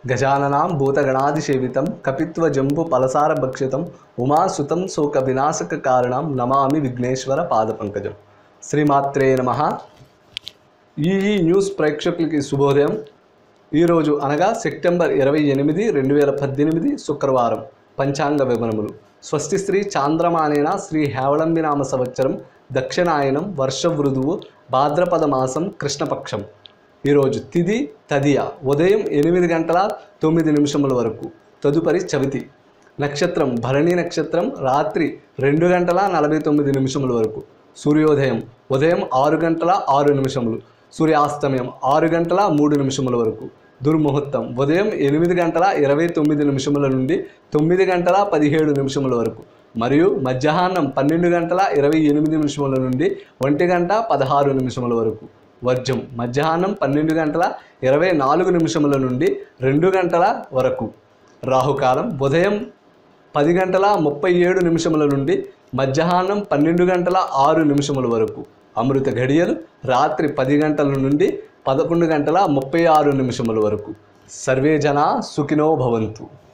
గజాననాం భూతగణాదిసేవితం కపిత్వ జంబు పలసార భక్షితం ఉమాసుతం శోక వినాశక కారణం నమామి విఘ్నేశ్వర పాదపంకజం శ్రీమాత్రే నమ ఈ ఈ న్యూస్ ప్రేక్షకులకి శుభోదయం ఈరోజు అనగా సెప్టెంబర్ ఇరవై ఎనిమిది రెండు వేల పద్దెనిమిది శుక్రవారం పంచాంగ వివరములు స్వస్తి శ్రీ చాంద్రమానేన శ్రీ హేవళంబినామ సంవత్సరం దక్షిణాయనం వర్ష వృదువు భాద్రపద మాసం కృష్ణపక్షం ఈరోజు తిది తదియ ఉదయం ఎనిమిది గంటల తొమ్మిది నిమిషముల వరకు తదుపరి చవితి నక్షత్రం భరణి నక్షత్రం రాత్రి రెండు గంటల నలభై తొమ్మిది నిమిషముల వరకు సూర్యోదయం ఉదయం ఆరు గంటల ఆరు నిమిషములు సూర్యాస్తమయం ఆరు గంటల మూడు నిమిషముల వరకు దుర్ముహూర్తం ఉదయం ఎనిమిది గంటల ఇరవై తొమ్మిది నిమిషముల నుండి తొమ్మిది గంటల పదిహేడు నిమిషముల వరకు మరియు మధ్యాహ్నం పన్నెండు గంటల ఇరవై ఎనిమిది నిమిషముల నుండి ఒంటి గంట పదహారు నిమిషముల వరకు వర్జం మధ్యాహ్నం పన్నెండు గంటల ఇరవై నాలుగు నిమిషముల నుండి రెండు గంటల వరకు రాహుకాలం ఉదయం పది గంటల ముప్పై ఏడు నిమిషముల నుండి మధ్యాహ్నం పన్నెండు గంటల ఆరు నిమిషముల వరకు అమృత ఘడియలు రాత్రి పది గంటల నుండి పదకొండు గంటల ముప్పై ఆరు నిమిషముల వరకు సర్వే జన సుఖినో భవంతు